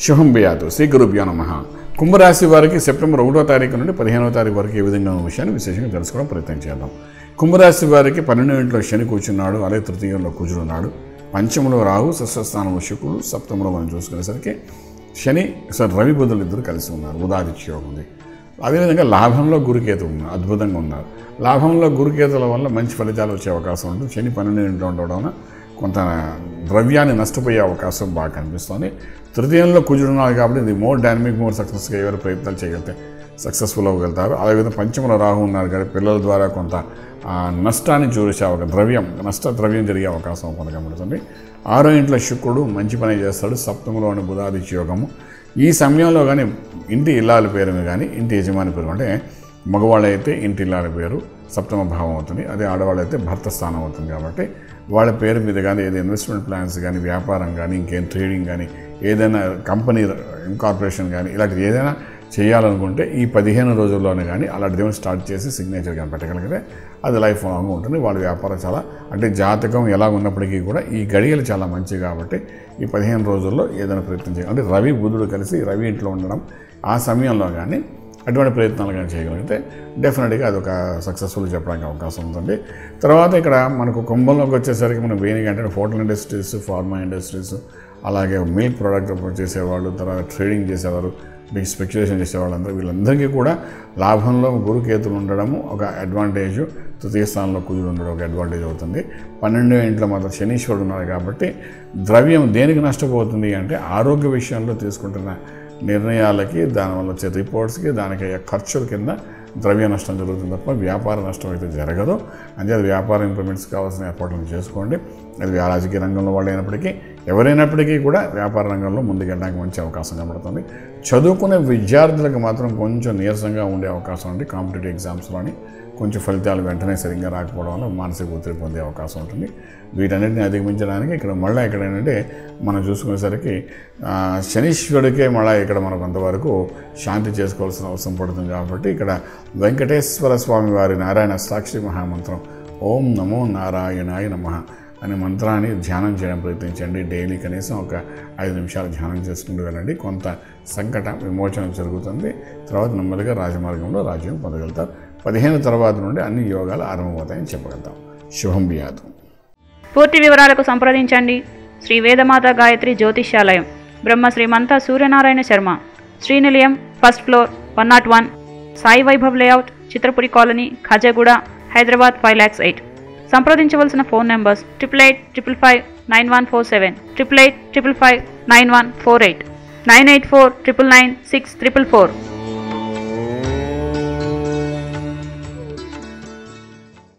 శుభం బియాదు శ్రీ గురుభ్యో నమ కుంభరాశి వారికి సెప్టెంబర్ ఒకటో తారీఖు నుండి పదిహేనవ తారీఖు వరకు ఏ విధంగా ఉన్న విషయాన్ని విశేషంగా తెలుసుకోవడం ప్రయత్నం చేద్దాం కుంభరాశి వారికి పన్నెండు ఇంట్లో శని కూర్చున్నాడు అలాగే తృతీయంలో కుజుడున్నాడు పంచములో రాహు షష్ఠస్థానంలో శుక్రుడు సప్తములో మనం చూసుకునేసరికి శని సార్ రవి బుధులు ఇద్దరు కలిసి ఉన్నారు ఉదాదిత్య యోగం ఉంది అదేవిధంగా లాభంలో గురుకేతు ఉన్నారు అద్భుతంగా ఉన్నారు లాభంలో గురుకేతుల వల్ల మంచి ఫలితాలు వచ్చే అవకాశం ఉంటుంది శని పన్నెండు ఇంట్లో ఉండడం వలన కొంత ద్రవ్యాన్ని నష్టపోయే అవకాశం బాగా కనిపిస్తుంది తృతీయంలో కుజుడున్నారు కాబట్టి ఇది మోర్ డైనమిక్ మోర్ సక్సెస్గా ఎవరు ప్రయత్నాలు చేయగలిగితే సక్సెస్ఫుల్ అవ్వగలుగుతారు అదేవిధంగా పంచమలో రాహు ఉన్నారు కాబట్టి పిల్లల ద్వారా కొంత ఆ, నష్టాన్ని చూసే అవకాశం ద్రవ్యం నష్ట ద్రవ్యం జరిగే అవకాశం కొంత కనబడుతుంది ఆరో ఇంట్లో శుక్రుడు మంచి పని చేస్తాడు సప్తములోని బుధాదిత్య యోగము ఈ సమయంలో కానీ ఇంటి ఇల్లాల పేరు మీద కానీ ఇంటి యజమాని పేరు అంటే మగవాళ్ళైతే ఇంటి ఇల్లాల పేరు సప్తమ భావం అవుతుంది అదే ఆడవాళ్ళైతే భర్త స్థానం అవుతుంది కాబట్టి వాళ్ళ పేరు మీద కానీ ఏదైనా ఇన్వెస్ట్మెంట్ ప్లాన్స్ కానీ వ్యాపారం కానీ ఇంకేం ట్రేడింగ్ కానీ ఏదైనా కంపెనీ ఇన్కార్పొరేషన్ కానీ ఇలాంటిది ఏదైనా చేయాలనుకుంటే ఈ పదిహేను రోజుల్లోనే కానీ అలాంటిది ఏమైనా స్టార్ట్ చేసి సిగ్నేచర్ కానీ పెట్టగలిగితే అది లైఫ్ లాంగ్ ఉంటుంది వాళ్ళ వ్యాపారం చాలా అంటే జాతకం ఎలా ఉన్నప్పటికీ కూడా ఈ గడియలు చాలా మంచివి కాబట్టి ఈ పదిహేను రోజుల్లో ఏదైనా ప్రయత్నం చేయాలి అంటే రవి బుధుడు కలిసి రవి ఇంట్లో ఉండడం ఆ సమయంలో కానీ అటువంటి ప్రయత్నాలు కానీ చేయగలిగితే డెఫినెట్గా అది ఒక సక్సెస్ఫుల్ చెప్పడానికి అవకాశం ఉంటుంది తర్వాత ఇక్కడ మనకు కుంభంలోకి వచ్చేసరికి మనం వేణిగా అంటే హోటల్ ఇండస్ట్రీస్ ఫార్మా ఇండస్ట్రీస్ అలాగే మిల్క్ ప్రోడక్ట్ చేసేవాళ్ళు తర్వాత ట్రేడింగ్ చేసేవారు బిగ్ స్పెక్యులేషన్ చేసేవాళ్ళందరూ వీళ్ళందరికీ కూడా లాభంలో గురుకేతులు ఉండడము ఒక అడ్వాంటేజ్ తృతీయ స్థానంలో కుజుడు ఉండడం ఒక అడ్వాంటేజ్ అవుతుంది పన్నెండో ఇంట్లో మాత్రం శనీశ్వరుడు ఉన్నాడు కాబట్టి ద్రవ్యం దేనికి నష్టపోతుంది అంటే ఆరోగ్య విషయంలో తీసుకుంటున్న నిర్ణయాలకి దానివల్ల వచ్చే రిపోర్ట్స్కి దానికి అయ్యే ఖర్చుల కింద ద్రవ్య నష్టం జరుగుతుంది తప్ప వ్యాపార నష్టం అయితే జరగదు అంటే అది వ్యాపార ఇంప్రూవ్మెంట్స్ కావాల్సిన ఏర్పాట్లను చేసుకోండి అది వ్యా- రాజకీయ రంగంలో వాళ్ళు అయినప్పటికీ ఎవరైనప్పటికీ కూడా వ్యాపార రంగంలో ముందుకెళ్ళడానికి మంచి అవకాశం కనబడుతుంది చదువుకునే విద్యార్థులకు మాత్రం కొంచెం నీరసంగా ఉండే అవకాశం ఉంది కాంపిటేటివ్ ఎగ్జామ్స్లోని కొంచెం ఫలితాలు వెంటనే సరిగ్గా రాకపోవడం వల్ల మానసిక ఒత్తిడి పొందే అవకాశం ఉంటుంది వీటన్నిటిని అధిగమించడానికి ఇక్కడ మళ్ళీ ఇక్కడ ఏంటంటే మనం చూసుకునేసరికి ఆ, శనీశ్వరుడికే మళ్ళీ ఇక్కడ మనం కొంతవరకు శాంతి చేసుకోవాల్సిన అవసరం పడుతుంది కాబట్టి ఇక్కడ వెంకటేశ్వర స్వామి వారి నారాయణ సాక్షి మహామంత్రం ఓం నమో నారాయణాయ నమః అనే మంత్రాన్ని ధ్యానం చేయడం ప్రయత్నించండి డైలీ కనీసం ఒక ఐదు నిమిషాలు ధ్యానం చేసుకుంటూ వెళ్ళండి కొంత సంకట విమోచన జరుగుతుంది తర్వాత నెమ్మదిగా రాజమార్గంలో రాజ్యం పొందగలుగుతారు పదిహేను తర్వాత నుండి అన్ని యోగాలు ఆరంభమవుతాయని చెప్పగలుగుతాం శుభం బియాదు పూర్తి వివరాలకు సంప్రదించండి Shri Vedamata Gayatri Jyotishyalayam Brahma Srimantha Suryanarayana Sharma Srinilayam first floor one nought one Sai Vaibhav layout Chitrapuri colony Khajaguda Hyderabad five lakhs eight సంప్రదించవలసిన phone numbers triple eight triple five nine one four seven triple eight triple five nine one four eight nine eight four triple nine six triple four